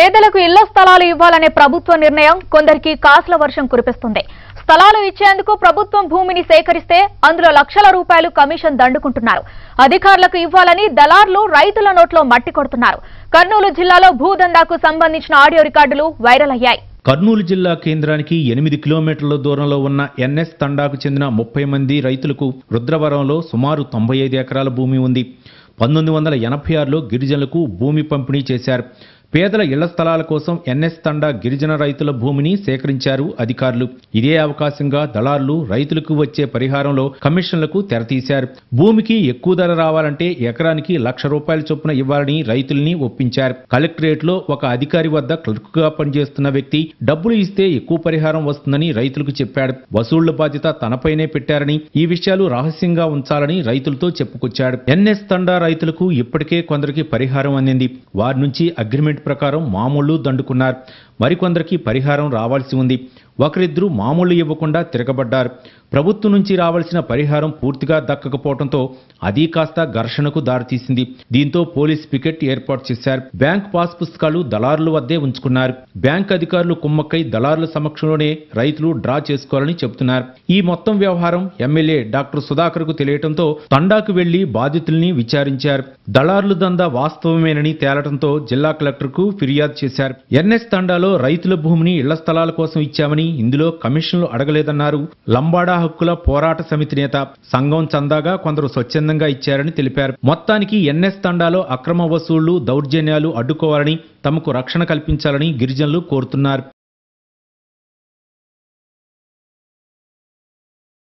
పేదలకు ఇళ్ల స్థలాలు ఇవ్వాలనే ప్రభుత్వ నిర్ణయం కొందరికి కాసుల వర్షం కురిపిస్తుంది స్థలాలు ఇచ్చేందుకు ప్రభుత్వం భూమిని సేకరిస్తే అందులో లక్షల రూపాయలు కమిషన్ దండుకుంటున్నారు అధికారులకు ఇవ్వాలని దళార్లు రైతుల నోట్లో మట్టి కొడుతున్నారు కర్నూలు జిల్లాలో భూదందాకు సంబంధించిన ఆడియో రికార్డులు వైరల్ అయ్యాయి కర్నూలు జిల్లా కేంద్రానికి ఎనిమిది కిలోమీటర్ల దూరంలో ఉన్న ఎన్ఎస్ తండాకు చెందిన ముప్పై మంది రైతులకు రుద్రవరంలో సుమారు తొంభై ఐదు ఎకరాల భూమి ఉంది పంతొమ్మిది వందల ఎనభై ఆరులో గిరిజనులకు భూమి పంపిణీ చేశారు పేదల ఇళ్ల స్థలాల కోసం ఎన్ఎస్ తండా గిరిజన రైతుల భూమిని సేకరించారు అధికారులు ఇదే అవకాశంగా దళారులు రైతులకు వచ్చే పరిహారంలో కమిషన్లకు తెరతీశారు భూమికి ఎక్కువ ధర రావాలంటే ఎకరానికి లక్ష రూపాయల చొప్పున ఇవ్వాలని రైతుల్ని ఒప్పించారు కలెక్టరేట్ లో ఒక అధికారి వద్ద క్లర్క్ గా పనిచేస్తున్న వ్యక్తి డబ్బులు ఇస్తే ఎక్కువ పరిహారం వస్తుందని రైతులకు చెప్పాడు వసూళ్ల బాధ్యత తనపైనే పెట్టారని ఈ విషయాలు రహస్యంగా ఉంచాలని రైతులతో చెప్పుకొచ్చాడు ఎన్ఎస్ తండా రైతులకు ఇప్పటికే కొందరికి పరిహారం అందింది వారి నుంచి అగ్రిమెంట్ ప్రకారం మామూళ్లు దండుకున్నారు మరికొందరికి పరిహారం రావాల్సి ఉంది ఒకరిద్దరు మామూలు ఇవ్వకుండా తిరగబడ్డారు ప్రభుత్వం నుంచి రావాల్సిన పరిహారం పూర్తిగా దక్కకపోవడంతో అది కాస్త ఘర్షణకు దారితీసింది దీంతో పోలీస్ పికెట్ ఏర్పాటు చేశారు బ్యాంక్ పాస్ పుస్తకాలు దళారుల వద్దే ఉంచుకున్నారు బ్యాంక్ అధికారులు కుమ్మక్కై దళారుల సమక్షంలోనే రైతులు డ్రా చేసుకోవాలని చెబుతున్నారు ఈ మొత్తం వ్యవహారం ఎమ్మెల్యే డాక్టర్ సుధాకర్ కు తెలియటంతో తండాకు వెళ్లి బాధితుల్ని విచారించారు దళారుల దందా వాస్తవమేనని తేలటంతో జిల్లా కలెక్టర్ కు ఫిర్యాదు చేశారు ఎన్ఎస్ తండాలో రైతుల భూమిని ఇళ్ల స్థలాల కోసం ఇచ్చామని ఇందులో కమిషన్లు అడగలేదన్నారు లంబాడా హక్కుల పోరాట సమితి నేత సంఘం చందాగా కొందరు స్వచ్ఛందంగా ఇచ్చారని తెలిపారు మొత్తానికి ఎన్ఎస్ తండాలో అక్రమ వసూళ్లు దౌర్జన్యాలు అడ్డుకోవాలని తమకు రక్షణ కల్పించాలని గిరిజనులు కోరుతున్నారు